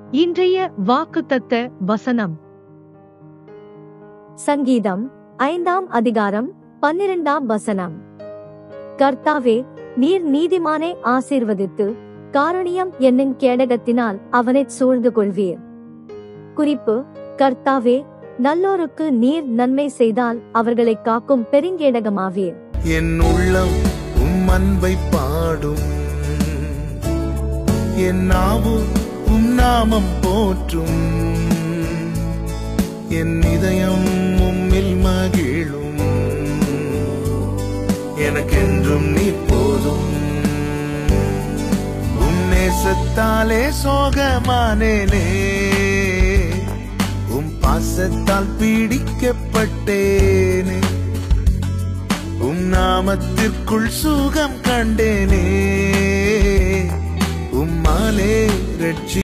இன்றைய வாக்குத்தத்த வசனம் சங்கீதம் ஐந்தாம் அதிகாரம் பன்னிரண்டாம் வசனம் கர்த்தாவே நீர் நீதிமானை ஆசீர்வதித்து காரணியம் என்னும் கேடகத்தினால் அவனைச் சூழ்ந்து கொள்வீர் குறிப்பு கர்த்தாவே நல்லோருக்கு நீர் நன்மை செய்தால் அவர்களை காக்கும் பெருங்கேடகமாவீர் என் உள்ளம் உம் அன்பை பாடும் என் நாவு உம் நாமம் போற்றும் என் இதயம் உம்மில் மகிழும் எனக்கென்றும் நீ போதும் உம் நேசத்தாலே சோகமானேனே உம் பாசத்தால் பீடிக்கப்பட்டேனே உம் நாமத்திற்குள் சுகம் கண்டேனே உம்மாலே ரட்சி